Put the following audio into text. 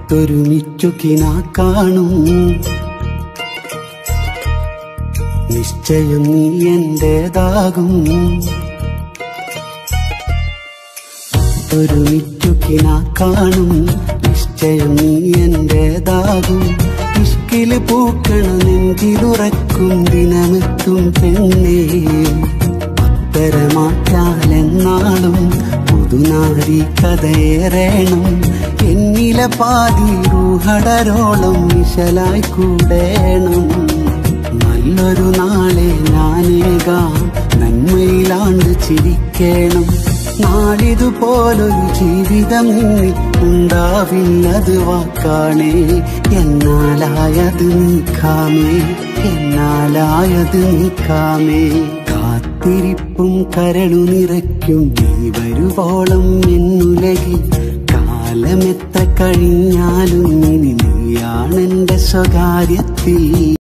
ഒത്തൊരുമിച്ചുകിനാ കാണും നിശ്ചയം നീ എന്റേതാകും ഒത്തൊരുമിച്ചുകിനാ കാണും നിശ്ചയം നീ എന്റേതാകും ഇഷ്കില് പൂക്കണ നെഞ്ചിലുറക്കും ദിനമെത്തും പെണ്ണേ പത്തരമാറ്റാലെന്നാളും പുതുനാരി കഥയേറേണം എന്നില പാതി റൂഹടരോളം വിശലായി കൂടേണം നല്ലൊരു നാളെ ഞാനേകാം നന്മയിലാണ്ട് ചിരിക്കേണം നാളിതുപോലൊരു ജീവിതം നിന്നിൽ ഉണ്ടാവില്ലത് വാക്കാണേ എന്നാലായത് നീക്കാമേ എന്നാലായത് നീക്കാമേ കാത്തിരിപ്പും കരളു നിറയ്ക്കും നീ വരുവോളം എന്നുലകി കാലമെത്ര കഴിഞ്ഞാലും ഇനി നീയാണെന്റെ സ്വകാര്യത്തിൽ